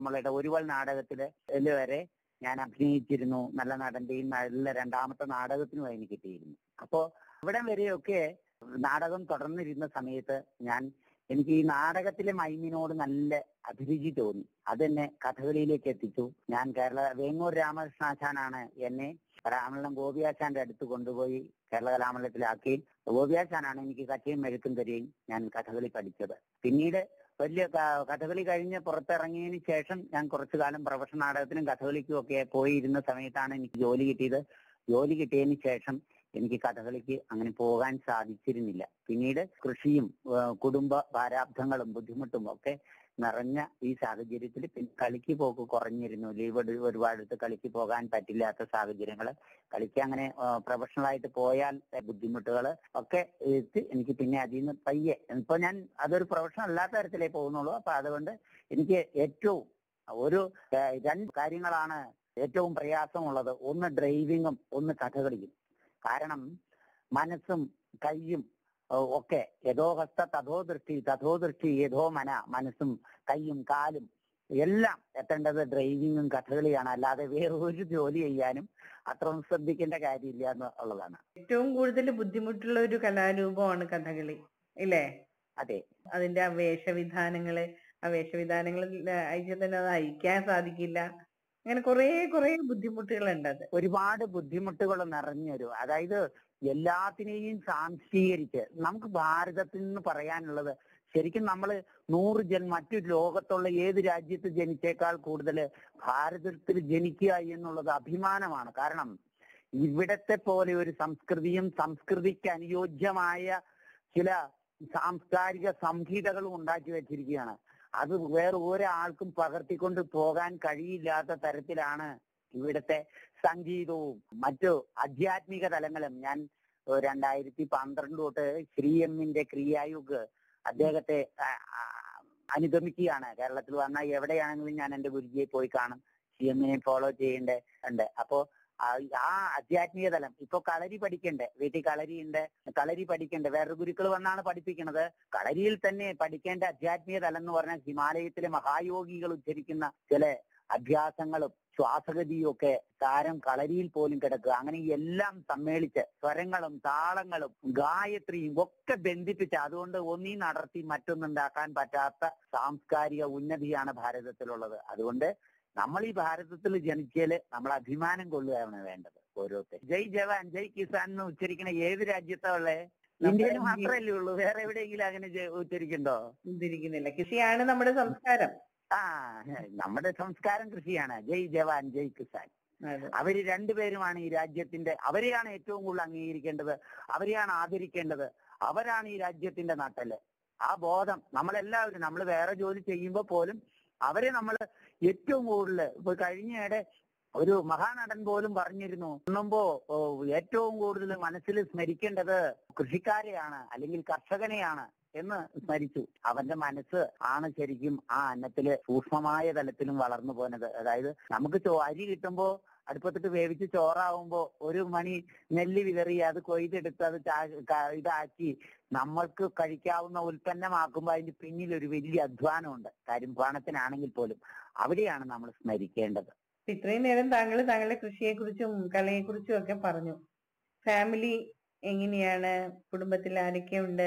നമ്മളുടെ ഒരുവൾ നാടകത്തില് ഇതില് വരെ ഞാൻ അഭിനയിച്ചിരുന്നു നല്ല നടന്റെയും നല്ല രണ്ടാമത്തെ നാടകത്തിനും അതിന് കിട്ടിയിരുന്നു അപ്പോ അവിടെ വരെയൊക്കെ നാടകം തുടർന്നിരുന്ന സമയത്ത് ഞാൻ എനിക്ക് ഈ നാടകത്തിലെ മൈമിനോട് നല്ല അഭിരുചി തോന്നി അതെന്നെ കഥകളിയിലേക്ക് എത്തിച്ചു ഞാൻ കേരള വേങ്ങൂർ രാമകൃഷ്ണാശാനാണ് എന്നെ രാമലം ഗോപിയാശാന്റെ അടുത്ത് കൊണ്ടുപോയി കേരള കലാമണ്ഡലത്തിലാക്കി ഗോപിയാശാനാണ് എനിക്ക് കച്ചയും മെഴുക്കും തരികയും ഞാൻ കഥകളി പഠിച്ചത് പിന്നീട് വലിയ ക- കഥകളി കഴിഞ്ഞ് പുറത്തിറങ്ങിയതിന് ശേഷം ഞാൻ കുറച്ചു കാലം പ്രൊഫഷണൽ നാടകത്തിനും കഥകളിക്കും ഒക്കെ പോയിരുന്ന സമയത്താണ് എനിക്ക് ജോലി കിട്ടിയത് ജോലി കിട്ടിയതിന് ശേഷം എനിക്ക് കഥകളിക്ക് അങ്ങനെ പോകാൻ സാധിച്ചിരുന്നില്ല പിന്നീട് കൃഷിയും ആ, കുടുംബ പ്രാരാബ്ധങ്ങളും ബുദ്ധിമുട്ടും ഒക്കെ നിറഞ്ഞ ഈ സാഹചര്യത്തിൽ പിന്നെ കളിക്ക് പോക്ക് കുറഞ്ഞിരുന്നു ലീവ് എടു- ഒരുപാടത്ത് കളിക്ക് പോകാൻ പറ്റില്ലാത്ത സാഹചര്യങ്ങൾ കളിക്ക് അങ്ങനെ പ്രൊഫഷണൽ ആയിട്ട് പോയാൽ ബുദ്ധിമുട്ടുകൾ ഒക്കെ എത്തി എനിക്ക് പിന്നെ അതിൽ നിന്ന് പയ്യെ ഇപ്പൊ ഞാൻ അതൊരു പ്രൊഫഷണൽ അല്ലാത്ത തരത്തിലേ പോകുന്നുള്ളൂ അപ്പൊ അതുകൊണ്ട് എനിക്ക് ഏറ്റവും ഒരു ആ, രണ്ട് കാര്യങ്ങളാണ് ഏറ്റവും പ്രയാസമുള്ളത് ഒന്ന് ഡ്രൈവിങ്ങും ഒന്ന് കഥകളിയും കാരണം മനസ്സും കൈയും ഓ, ഒക്കെ യഥോ ഹസ്ത തഥോ ദൃഷ്ടി തഥോ ദൃഷ്ടി യഥോ മന മനസ്സും കൈയും കാലും എല്ലാം എത്തേണ്ടത് ഡ്രൈവിങ്ങും കഥകളിയാണ് അല്ലാതെ വേറെ ഒരു ജോലി ചെയ്യാനും അത്രയൊന്നും ശ്രദ്ധിക്കേണ്ട കാര്യമില്ല എന്നുള്ളതാണ് ഏറ്റവും കൂടുതൽ ബുദ്ധിമുട്ടുള്ള ഒരു കലാരൂപമാണ് കഥകളി ഇല്ലേ അതെ അതിന്റെ ആ വേഷവിധാനങ്ങള് ആ വേഷവിധാനങ്ങളിൽ അയച്ചാൽ തന്നെ അത് അയക്കാൻ സാധിക്കില്ല അങ്ങനെ കുറെ കുറെ ബുദ്ധിമുട്ടുകളുണ്ട് അത് ഒരുപാട് ബുദ്ധിമുട്ടുകൾ നിറഞ്ഞൊരു അതായത് എല്ലാത്തിനെയും സാംശീകരിച്ച് നമുക്ക് ഭാരതത്തിൽ നിന്ന് പറയാനുള്ളത് ശരിക്കും നമ്മൾ നൂറ് ജൻ മറ്റു ലോകത്തുള്ള ഏത് രാജ്യത്ത് ജനിച്ചേക്കാൾ കൂടുതൽ ഭാരതത്തിൽ ജനിക്കുക എന്നുള്ളത് അഭിമാനമാണ് കാരണം ഇവിടത്തെ പോലെ ഒരു സംസ്കൃതിയും സംസ്കൃതിക്ക് അനുയോജ്യമായ ചില സാംസ്കാരിക സംഹിതകളും ഉണ്ടാക്കി വെച്ചിരിക്കുകയാണ് അത് വേറെ ഒരാൾക്കും പകർത്തിക്കൊണ്ട് പോകാൻ കഴിയില്ലാത്ത തരത്തിലാണ് ഇവിടുത്തെ സംഗീതവും മറ്റു ആധ്യാത്മിക തലങ്ങളും ഞാൻ ഏഹ് രണ്ടായിരത്തി പന്ത്രണ്ട് തൊട്ട് ശ്രീ എമ്മിന്റെ ക്രിയായുഗ് അദ്ദേഹത്തെ ആ, ആ, അനുഗമിക്കുകയാണ് കേരളത്തിൽ വന്നാൽ എവിടെയാണെങ്കിലും ഞാൻ എന്റെ ഗുരുജിയെ പോയി കാണും സി എമ്മിനെ ഫോളോ ചെയ്യേണ്ട ഉണ്ട് അപ്പോ ആ- ആ ആധ്യാത്മിക തലം ഇപ്പൊ കളരി പഠിക്കണ്ടേ വീട്ടിൽ കളരി ഉണ്ട് കളരി പഠിക്കണ്ടേ വേറൊരു ഗുരുക്കൾ വന്നാണ് പഠിപ്പിക്കുന്നത് കളരിയിൽ തന്നെ പഠിക്കേണ്ട ആധ്യാത്മിക തലം എന്ന് പറഞ്ഞാൽ ഹിമാലയത്തിലെ മഹായോഗികൾ ഉച്ചരിക്കുന്ന ചില അഭ്യാസങ്ങളും ശ്വാസഗതിയും ഒക്കെ താരം കളരിയിൽ പോലും കിടക്കുക അങ്ങനെ എല്ലാം സമ്മേളിച്ച് സ്വരങ്ങളും താളങ്ങളും ഗായത്രിയും ഒക്കെ ബന്ധിപ്പിച്ച് അതുകൊണ്ട് ഒന്നീ നടത്തി മറ്റൊന്നുണ്ടാക്കാൻ പറ്റാത്ത സാംസ്കാരിക ഉന്നതിയാണ് ഭാരതത്തിലുള്ളത് അതുകൊണ്ട് നമ്മൾ ഈ ഭാരതത്തിൽ ജനിച്ചാല് നമ്മൾ അഭിമാനം കൊള്ളുകയാണ് വേണ്ടത് ഓരോരുത്തർ ജയ് ജവാൻ ജയ് കിസാൻ എന്ന് ഉച്ചരിക്കണ ഏത് രാജ്യത്താ ഇന്ത്യയിൽ മാത്രമല്ലേ ഉള്ളൂ വേറെ എവിടെയെങ്കിലും അങ്ങനെ ജ- ഉച്ചരിക്കണ്ടോ ചിന്തിരിക്കുന്നില്ല കൃഷിയാണ് നമ്മുടെ സംസ്കാരം ആ നമ്മുടെ സംസ്കാരം കൃഷിയാണ് ജയ് ജവാൻ ജയ് കിസാൻ അതെ. അവര് രണ്ടുപേരുമാണ് ഈ രാജ്യത്തിന്റെ അവരെയാണ് ഏറ്റവും കൂടുതൽ അംഗീകരിക്കേണ്ടത് അവരെയാണ് ആദരിക്കേണ്ടത് അവരാണ് ഈ രാജ്യത്തിന്റെ നട്ടല് ആ ബോധം നമ്മളെല്ലാവരും നമ്മൾ വേറെ ജോലി ചെയ്യുമ്പോൾ പോലും അവരെ നമ്മൾ ഏറ്റവും കൂടുതൽ ഇപ്പൊ കഴിഞ്ഞയിടെ ഒരു മഹാനടൻ പോലും പറഞ്ഞിരുന്നു ഉണ്ണുമ്പോ ഓ, ഏറ്റവും കൂടുതൽ മനസ്സിൽ സ്മരിക്കേണ്ടത് കൃഷിക്കാരെയാണ് അല്ലെങ്കിൽ കർഷകനെയാണ് എന്ന് സ്മരിച്ചു അവന്റെ മനസ്സ് ആണ് ശരിക്കും ആ അന്നത്തില് സൂക്ഷ്മമായ തലത്തിലും വളർന്നു പോകുന്നത് അതായത് നമുക്ക് ചോ- അരി കിട്ടുമ്പോ അടുപ്പത്തിട്ട് വേവിച്ച് ചോറാവുമ്പോ ഒരു മണി നെല്ല് വിതറി അത് കൊയ്തെടുത്ത് അത് ചാ- ക- ഇതാക്കി നമ്മൾക്ക് കഴിക്കാവുന്ന ഉൽപ്പന്നമാക്കുമ്പോൾ അതിന്റെ പിന്നിൽ ഒരു വലിയ അധ്വാനമുണ്ട് കാര്യം പണത്തിനാണെങ്കിൽ പോലും അവിടെയാണ് നമ്മൾ സ്മരിക്കേണ്ടത് ഇത്രയും നേരം താങ്കൾ താങ്കളുടെ കൃഷിയെ കുറിച്ചും കലയെ കുറിച്ചും ഒക്കെ പറഞ്ഞു ഫാമിലി എങ്ങനെയാണ് കുടുംബത്തിൽ ആരൊക്കെയുണ്ട്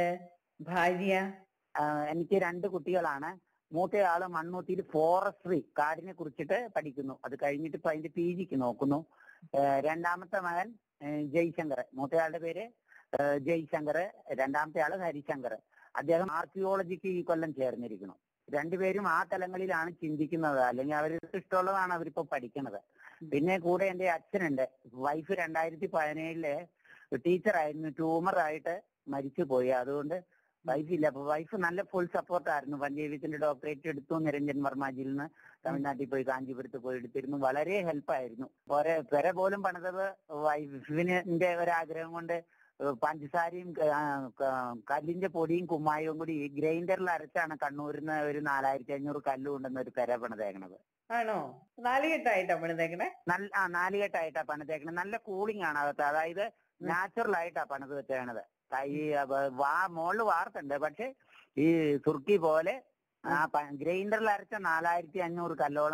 ഭാര്യ ആഹ് എനിക്ക് രണ്ട് കുട്ടികളാണ് മൂത്തയാള് മണ്ണൂത്തിയിൽ ഫോറസ്ട്രി കാടിനെ കുറിച്ചിട്ട് പഠിക്കുന്നു അത് കഴിഞ്ഞിട്ട് ഇപ്പൊ അതിന്റെ പി ജിക്ക് നോക്കുന്നു ആഹ് രണ്ടാമത്തെ മകൻ ആഹ് ജയ്ശങ്കർ മൂത്തയാളുടെ പേര് ആഹ് ജയ്ശങ്കർ രണ്ടാമത്തെ ആള് ഹരിശങ്കർ അദ്ദേഹം ആർക്കിയോളജിക്ക് ഈ കൊല്ലം ചേർന്നിരിക്കുന്നു രണ്ടുപേരും ആ തലങ്ങളിലാണ് ചിന്തിക്കുന്നത് അല്ലെങ്കിൽ അവർക്ക് ഇഷ്ടമുള്ളതാണ് അവരിപ്പോ പഠിക്കുന്നത് പിന്നെ കൂടെ എന്റെ അച്ഛനുണ്ട് വൈഫ് രണ്ടായിരത്തി പതിനേഴില് ടീച്ചറായിരുന്നു ട്യൂമർ ആയിട്ട് മരിച്ചുപോയി അതുകൊണ്ട് വൈഫ് ഇല്ല അപ്പൊ വൈഫ് നല്ല ഫുൾ സപ്പോർട്ടായിരുന്നു പഞ്ചേവിത്തിന്റെ ഡോക്ടറേറ്റ് എടുത്തു നിരഞ്ജൻ വർമാജിയിൽ നിന്ന് തമിഴ്നാട്ടിൽ പോയി കാഞ്ചീപുരത്ത് പോയി എടുത്തിരുന്നു വളരെ ഹെൽപ്പായിരുന്നു പോരെ പെര പോലും പണിതത് വൈഫിന്റെ ഒരാഗ്രഹം കൊണ്ട് ഏഹ് പഞ്ചസാരയും ആ, ക- കല്ലിന്റെ പൊടിയും കുമ്മായവും കൂടി ഗ്രൈൻഡറിൽ അരച്ചാണ് കണ്ണൂരിൽ നിന്ന് ഒരു നാലായിരത്തി അഞ്ഞൂറ് കല്ല് കൊണ്ടുവന്ന ഒരു പെര പണിതേക്കണത് ആണോ നാലുകെട്ടായിട്ടാ പണിതേക്കണേ നല്ല ആ നാലുകെട്ടായിട്ടാ പണിതേക്കണത് നല്ല കൂളിംഗ് ആണ് അകത്ത് അതായത് നാച്ചുറൽ ആയിട്ടാ പണിത് വെച്ചേക്കണത് കൈ അപ്പൊ വാ മുകളിൽ വാർത്തുണ്ട് പക്ഷെ ഈ തുർക്കി പോലെ ആ ഗ്രൈൻഡറിൽ അരച്ച നാലായിരത്തി അഞ്ഞൂറ് കല്ലോളം